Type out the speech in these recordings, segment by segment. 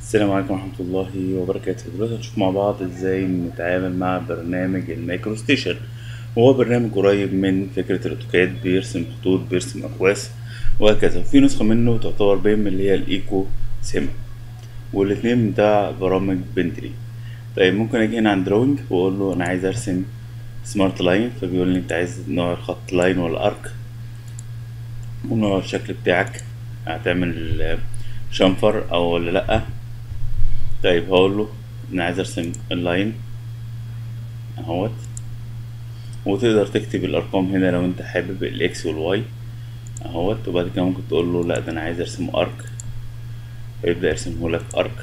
السلام عليكم ورحمة الله وبركاته دلوقتي هنشوف مع بعض ازاي نتعامل مع برنامج المايكرو ستيشن وهو برنامج قريب من فكرة الاوتوكاد بيرسم خطوط بيرسم أقواس وهكذا في نسخة منه تعتبر بيم اللي هي الإيكو سيم والاتنين بتاع برامج بنتلي طيب ممكن أجي هنا عند دروينج وأقول له أنا عايز أرسم سمارت لاين فبيقول لي أنت عايز نوع الخط لاين ولا أرك ونوع الشكل بتاعك هتعمل شنفر أو ولا لأ طيب هقول له انا عايز ارسم اللاين اهوت وتقدر تكتب الارقام هنا لو انت حابب الاكس والواي اهوت وبعد كده ممكن تقول له لا ده انا عايز ارسمه ارك فيبدا يرسمه لك ارك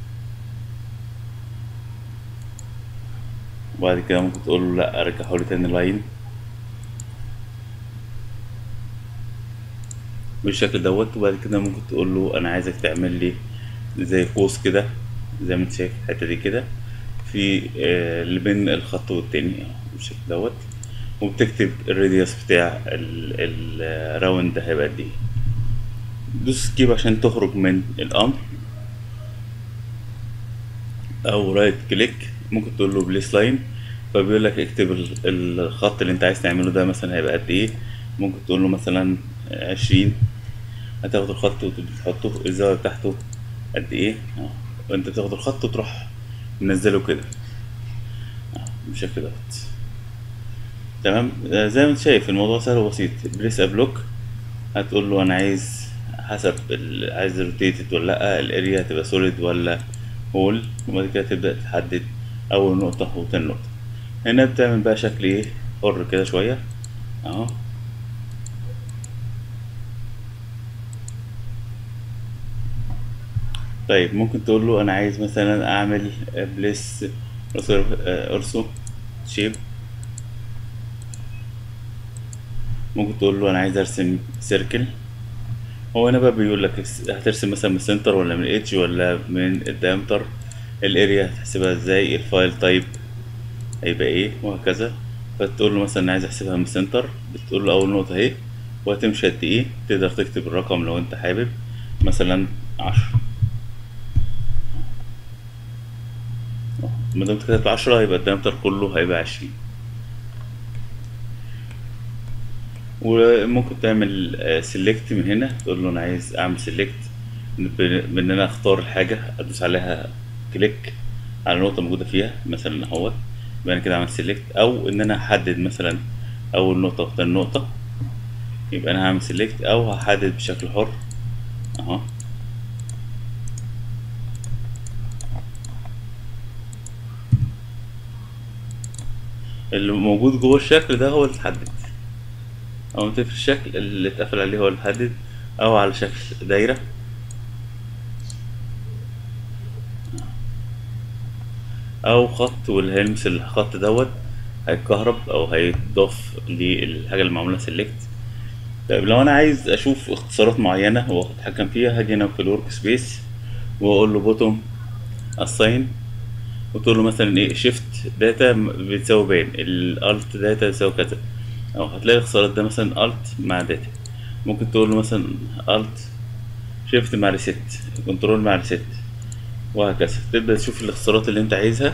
وبعد كده ممكن تقول له لا ارجعه لي تاني لاين بالشكل دوت وبعد كده ممكن تقول له انا عايزك تعمل لي زي قوس كده زي ما انت شايف الحته دي كده في آه اللي بين الخط والتاني بالشكل دوت وبتكتب الراديوس بتاع الراوند ده هيبقى قد ايه دوس سكيب عشان تخرج من الامر او رايت كليك ممكن تقول له بليس لاين فبيقول لك اكتب الخط اللي انت عايز تعمله ده مثلا هيبقى قد ايه ممكن تقول له مثلا عشرين هتاخد الخط وتبتدي تحطه الزاوية بتاعته قد ايه اه وانت بتاخد الخط وتروح منزله كده اه بالشكل دوت تمام زي ما انت شايف الموضوع سهل وبسيط بريس ابلوك هتقول له انا عايز حسب عايز روتيتد ولا لا الاريا هتبقى سوليد ولا هول وبعد كده تبدا تحدد اول نقطه وتاني نقطه هنا بتعمل بقى شكل ايه حر كده شويه اهو طيب ممكن تقول له انا عايز مثلا اعمل بليس ارسو شيب ممكن تقول له انا عايز ارسم سيركل هو هنا بقى بيقول لك هترسم مثلا من السنتر ولا من الاتش ولا من الدايمتر الاريا هتحسبها ازاي الفايل تايب هيبقى ايه وهكذا فتقول له مثلا انا عايز احسبها من السنتر بتقول له اول نقطه اهي وهتمشي قد ايه تقدر تكتب الرقم لو انت حابب مثلا عشرة ما دام كتبت عشرة يبقى الدايمتر كله هيبقى عشرين وممكن تعمل سيلكت من هنا تقول له انا عايز اعمل سيلكت بان انا اختار الحاجة ادوس عليها كليك على نقطة موجودة فيها مثلا اهوت يبقى انا كده عملت سيلكت او ان انا احدد مثلا اول نقطة وتاني نقطة يبقى انا هعمل سيلكت او هحدد بشكل حر اهو اللي موجود جوه الشكل ده هو اللي اتحدد او انت في الشكل اللي اتقفل عليه هو اللي اتحدد او على شكل دايره او خط واللي هيلمس الخط دوت هيتكهرب او هيتضاف للحاجه اللي معموله سيلكت طيب لو انا عايز اشوف اختصارات معينه واتحكم فيها هاجي هنا في الورك سبيس واقول له بوتوم اساين وتقول له مثلا ايه شيفت داتا بتساوي بين الالت داتا بتساوي كذا او هتلاقي الاختصارات ده مثلا الت مع داتا ممكن تقول له مثلا الت شيفت مع ريست كنترول مع ريست وهكذا تبدا تشوف الاختصارات اللي انت عايزها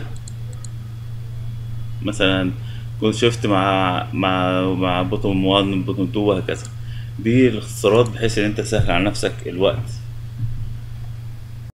مثلا كنت شيفت مع مع مع بوتوم 1 بوتوم 2 وهكذا دي الاختصارات بحيث ان انت تسهل على نفسك الوقت